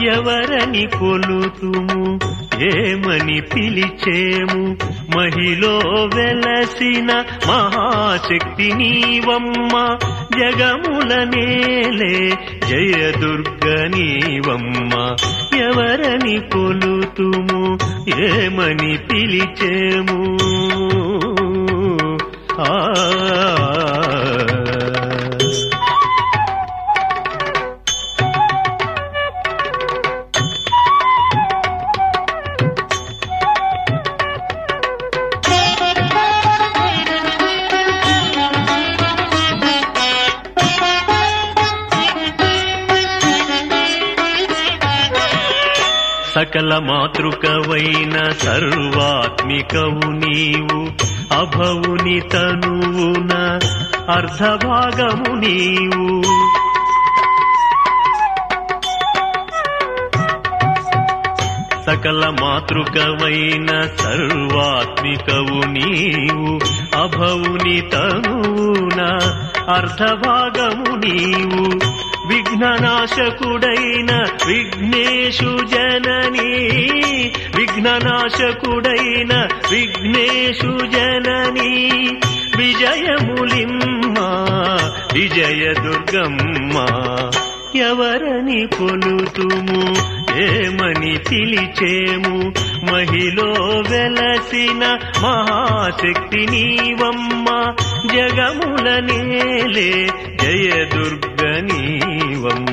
ఎవరని కొలుతుము ఏమని పిలిచేము మహిలో వెలసిన మహాశక్తి నీవమ్మ జగముల నేలే జయదుర్గ నీవమ్మ ఎవరని కొలుతుము ఏమని పిలిచేము ఆ సకల మాతృకవైన సర్వాత్మికవు నీవు అభవుని తనువున అర్ధభాగము నీవు సకల మాతృకవైన సర్వాత్మికవు నీవు అభవుని తనువున అర్ధభాగము నీవు విఘ్ననాశకుడైన విఘ్నేశు జనని విఘ్ననాశకుడైన విఘ్నేశు జనని విజయములిమ్మ విజయ దుర్గమ్మ ఎవరని కొలుతుము ఏమని పిలిచేము మహిలో వెలసిన మహాశక్తి నీవమ్మ జగముల నేలే జయ దుర్గ నీవమ్మ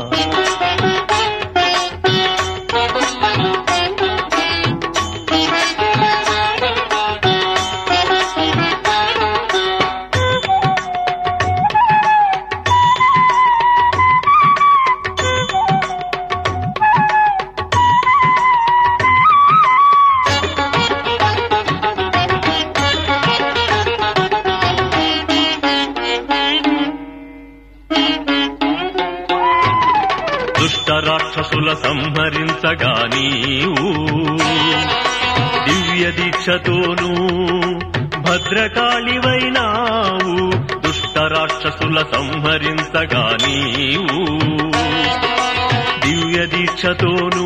దుష్ట రాక్షసుల సంహరించగా నీవు దివ్య దీక్షతోనూ భద్రకాళివైనావు దుష్ట రాక్షసుల సంహరించగా నీవు దివ్య దీక్షతోనూ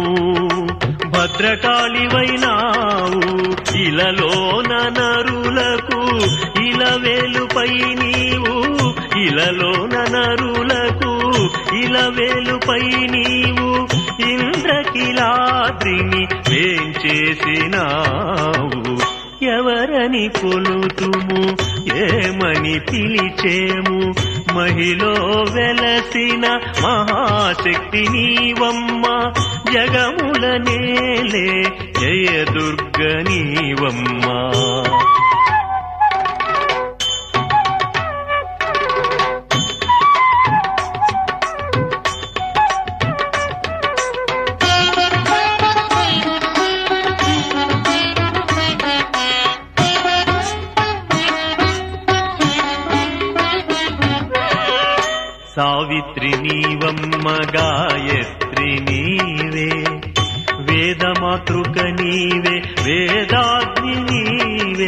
భద్రకాళివైనావు ఇలలోన నరులకు ఇలవేలుపై నీవు ఇలలోన నరులకు ఇలవేలుపై నీవు ఇంద్రకిలాద్రిని వేంచేసినావు ఎవరని కొలుతుము ఏమని పిలిచేము మహిలో వెలసిన మహాశక్తి నీవమ్మ జగముల నేలే జయ దుర్గ నీవమ్మ సావిత్రి నీవమ్మ గాయత్రి నీవే వేదమాతృక నీవే వేదాగ్ని నీవే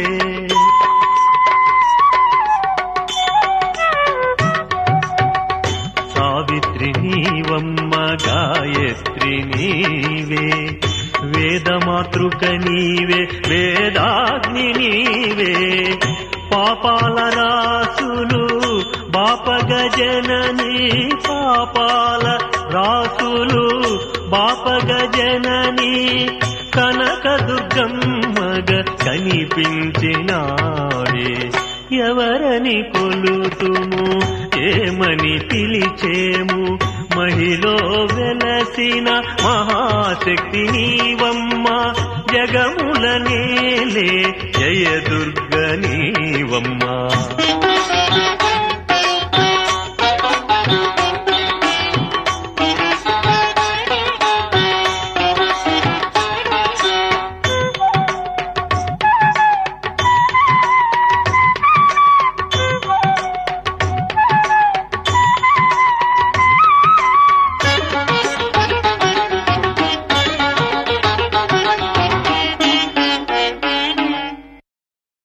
సావిత్రి నీవమ్మ గాయత్రి నీవే వేదమాతృక నీవే వేదాగ్ని నీవే పాపాల రాసులు బాపగ జనని పాపాల రాసులు బాపగ జనని కనక దుర్గమ్మగ కనిపించినాడే ఎవరని కొలుతుము ఏమని పిలిచేము మహిలో వెలసిన మహాశక్తి నీవమ్మ జగముల నేలే జయ దుర్గ నీవమ్మ